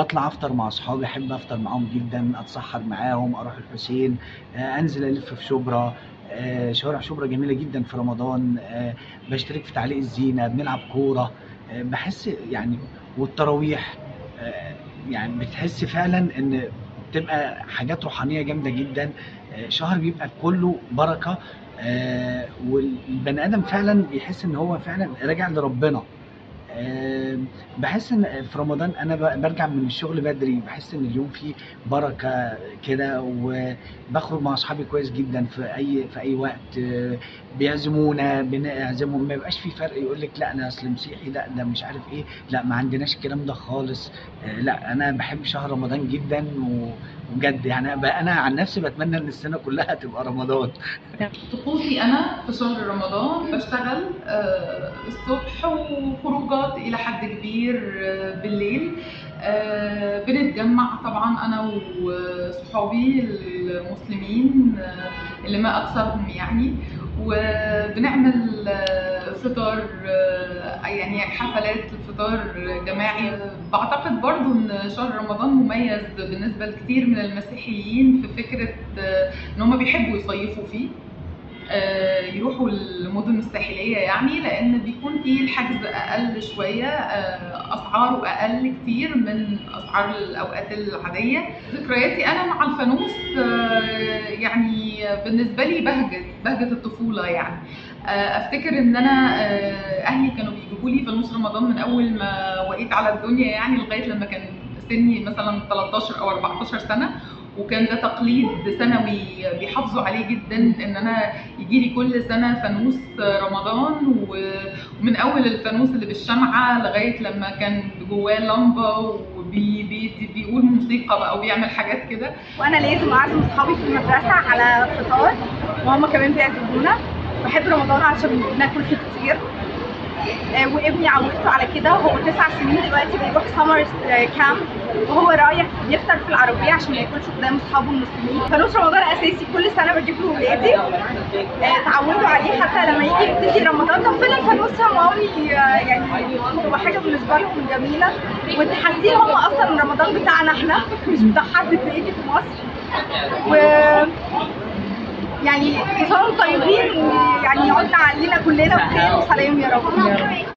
بطلع افطر مع اصحابي احب افطر معاهم جدا اتسحر معاهم اروح الحسين آه، انزل الف في شبرا آه، شوارع شبرا جميله جدا في رمضان آه، بشترك في تعليق الزينه بنلعب كوره آه، بحس يعني والتراويح آه، يعني بتحس فعلا ان بتبقى حاجات روحانيه جامده جدا آه، شهر بيبقى كله بركه آه، والبني ادم فعلا بيحس ان هو فعلا راجع لربنا آه، بحس ان في رمضان انا ب- برجع من الشغل بدري بحس ان اليوم فيه بركه كده وبخرج مع اصحابي كويس جدا في اي في اي وقت آه، بيعزمونا بنعزمهم ما يبقاش في فرق يقول لك لا انا اصل مسيحي لا ده مش عارف ايه لا ما عندناش الكلام ده خالص آه، لا انا بحب شهر رمضان جدا وبجد يعني ب- انا عن نفسي بتمنى ان السنه كلها تبقى رمضان طقوسي انا في شهر رمضان بشتغل آه، الصبح وخروجات الى حد كبير آه، بالليل آه، بنتجمع طبعا انا وصحابي المسلمين آه، اللي ما اكثرهم يعني وبنعمل آه، فطار آه، يعني حفلات فطار جماعي بعتقد برضو ان شهر رمضان مميز بالنسبه لكثير من المسيحيين في فكره آه، ان هم بيحبوا يصيفوا فيه آه، يروحوا المدن الساحلية يعني لأن بيكون فيه الحجز أقل شوية آه، أسعاره أقل كتير من أسعار الأوقات العادية ذكرياتي أنا مع الفانوس آه، يعني بالنسبة لي بهجة بهجة الطفولة يعني آه، افتكر ان انا آه، اهلي كانوا بيجيبوا لي فانوس رمضان من اول ما وقيت على الدنيا يعني لغايه لما كان سني مثلا 13 او 14 سنه وكان ده تقليد سنوي بيحافظوا عليه جدا ان انا يجي لي كل سنه فانوس رمضان و- ومن اول الفانوس اللي بالشمعه لغايه لما كان جواه لمبه وبيقول موسيقى بقى وبيعمل حاجات كده وانا لازم اعزم اصحابي في المدرسه على فطار وهم كمان بيعزمونا بحب رمضان عشان بناكل فيه كتير آه، وابني عودته على كده هو تسع سنين دلوقتي بيروح سمر كامب وهو رايح يفطر في العربيه عشان ما ياكلش قدام اصحابه المسلمين فانوس رمضان اساسي كل سنه بجيب له ولادي آه، اتعودوا عليه حتى لما يجي يبتدي رمضان طب فين الفانوس يا مامي آه، يعني تبقى حاجه بالنسبه لهم جميله وتحسين هم اصلا من رمضان بتاعنا احنا مش بتاع حد تاني في مصر و يعني كل سنه وانتم طيبين ويعني يعود علينا كلنا بخير وسلام يا رب